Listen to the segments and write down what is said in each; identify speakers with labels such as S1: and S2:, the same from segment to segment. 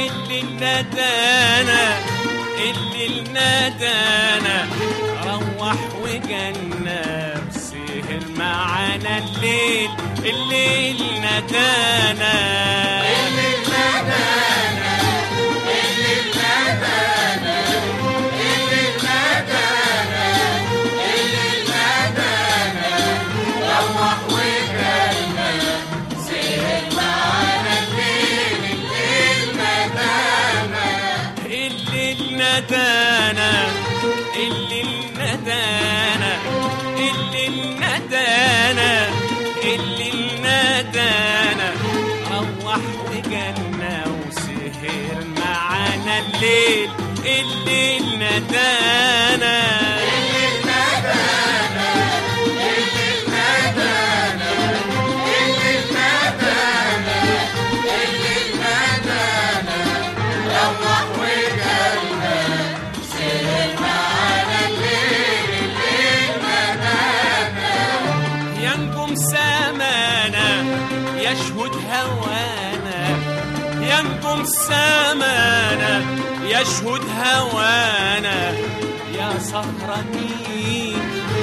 S1: اللي ندانا اللي ندانا روح وجنة سهر معانا الليل الليل ندانا الليل ندانا الليل ندانا الليل ندانا الليل ندانا روح وجنة وسهر معانا الليل الليل ندانا ينجم سمانا يشهد هوانا ينجم سمانا يشهد هوانا يا سهرانين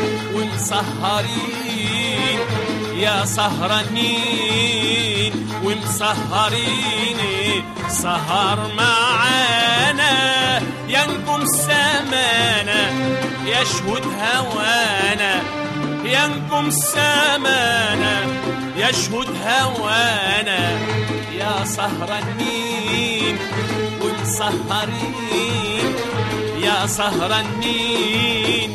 S1: ومسهرين يا سهرانين ومسهرين سهر معانا ينجم سمانا يشهد هوانا ينجم سمانا يشهد هوانا يا سهرانين ومسهرين يا سهرانين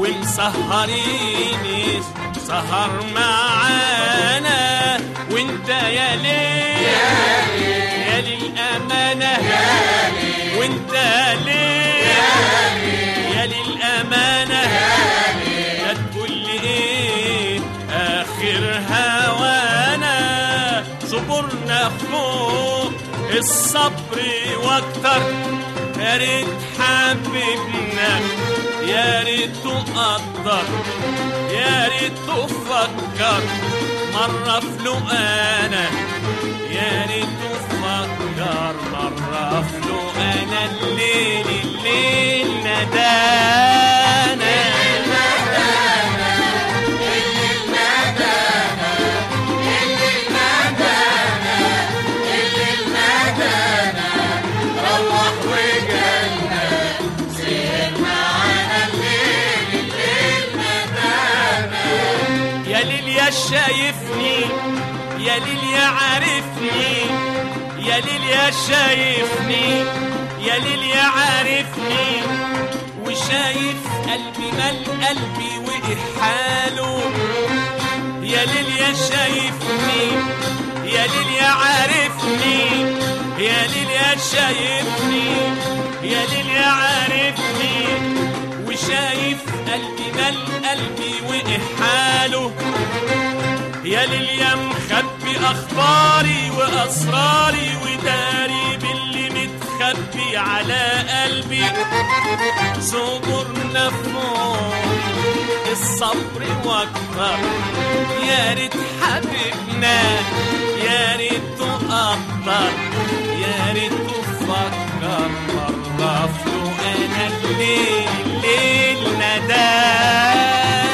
S1: ومسهرين سهر معانا وانت يا ليل يا للأمانة وانت ليل يا للأمانة لا تقول لي ايه اخر هوانا صبرنا فوق الصبر واكتر يا ريت حبيبنا يا ريت تقدر يا ريت تفكر مرة في لقانا يا ريت تفكر مرة في لقانا الليل الليل ندانا يا ليل يا شايفني يا ليل يا عارفني يا ليل يا شايفني يا ليل يا عارفني وشايف قلبي مال قلبي وإحاله يا ليل يا شايفني يا ليل يا عارفني يا ليل يا شايفني يا ليل يا عارفني وشايف قلبي مال قلبي وإحاله يا ليل يا مخبي أخباري وأسراري وداري باللي متخبي على قلبي صبرنا فوق الصبر واكتر يا ريت حبيبنا يا ريت تقدر يا ريت تفكر مرة في انا الليل الليل نداك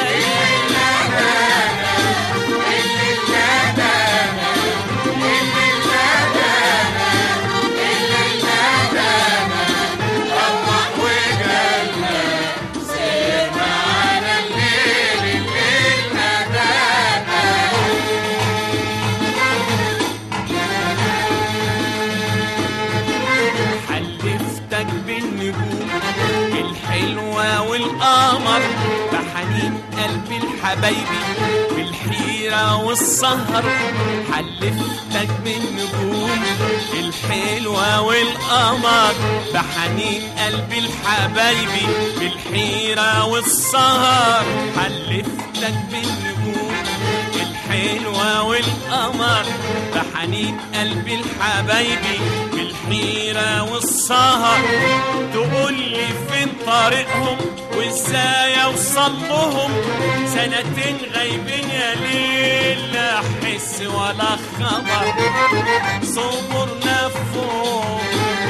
S1: حلفتك بالنجوم الحلوة والقمر بحنين قلبي الحبايبي بالحيرة والسهر حلفتك بالنجوم الحلوة والقمر بحنين قلبي الحبايبي بالحيرة والسهر حلفتك بالنجوم الحلوة والقمر بحنين قلبي الحبايبي بالحيرة والسهر تقول لي فين طريقهم وازاي اوصل لهم سنتين غايبين يا ليل لا حس ولا خبر صبرنا فوق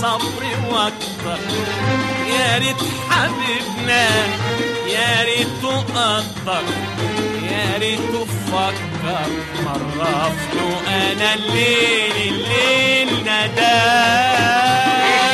S1: الصبر واكتر يا ريت حبيبنا يا ريت قدر يا ريت فكر مرة له انا الليل الليل ندانا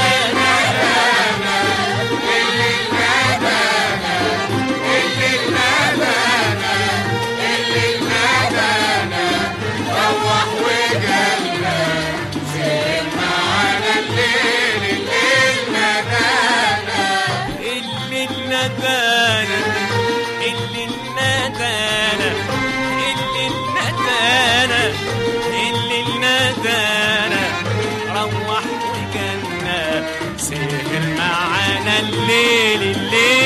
S1: اللي ندانا اللي ندانا اللي ندانا اللي ندانا روح وجنة سهر معانا الليل الليل